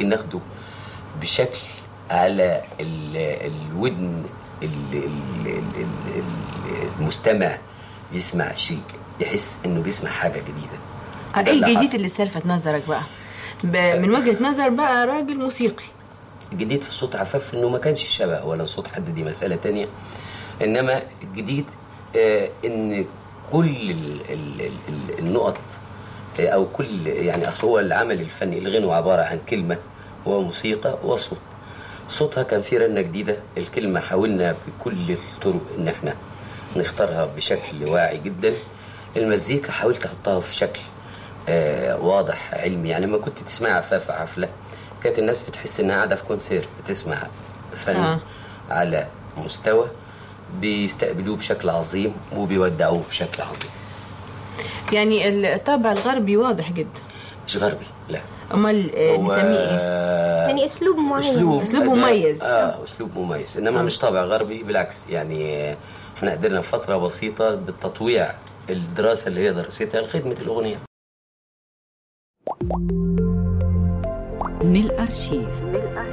ممكن ناخده بشكل على ال- الودن ال- ال- ال- ال- المستمع يسمع شيء يحس انه بيسمع حاجه جديده آه، ده ايه اللي الجديد حصل. اللي استلفت نظرك بقى ب- من وجهة نظر بقى راجل موسيقي الجديد في صوت عفاف انه ما كانش شبه ولا صوت حد دي مسألة تانية انما الجديد آه ان كل ال ال ال ال النقط آه او كل يعني اصل هو العمل الفني الغنوة عبارة عن كلمة وموسيقى وصوت صوتها كان فيه رنة جديدة الكلمة حاولنا بكل الطرق ان احنا نختارها بشكل واعي جدا المزيكا حاولت احطها في شكل آه واضح علمي يعني لما كنت تسمع عفاف في حفله كانت الناس بتحس انها قاعده في كونسير بتسمع فن آه. آه. على مستوى بيستقبلوه بشكل عظيم وبيودعوه بشكل عظيم يعني الطابع الغربي واضح جدا مش غربي لا امال آه، هو نسميه ايه يعني اسلوب معين اسلوب أسلوب أداء- مميز. اه اسلوب مميز انما آه. مش طابع غربي بالعكس يعني آه، احنا قدرنا في فتره بسيطه بالتطويع الدراسه اللي هي درستها لخدمه الاغنيه من الأرشيف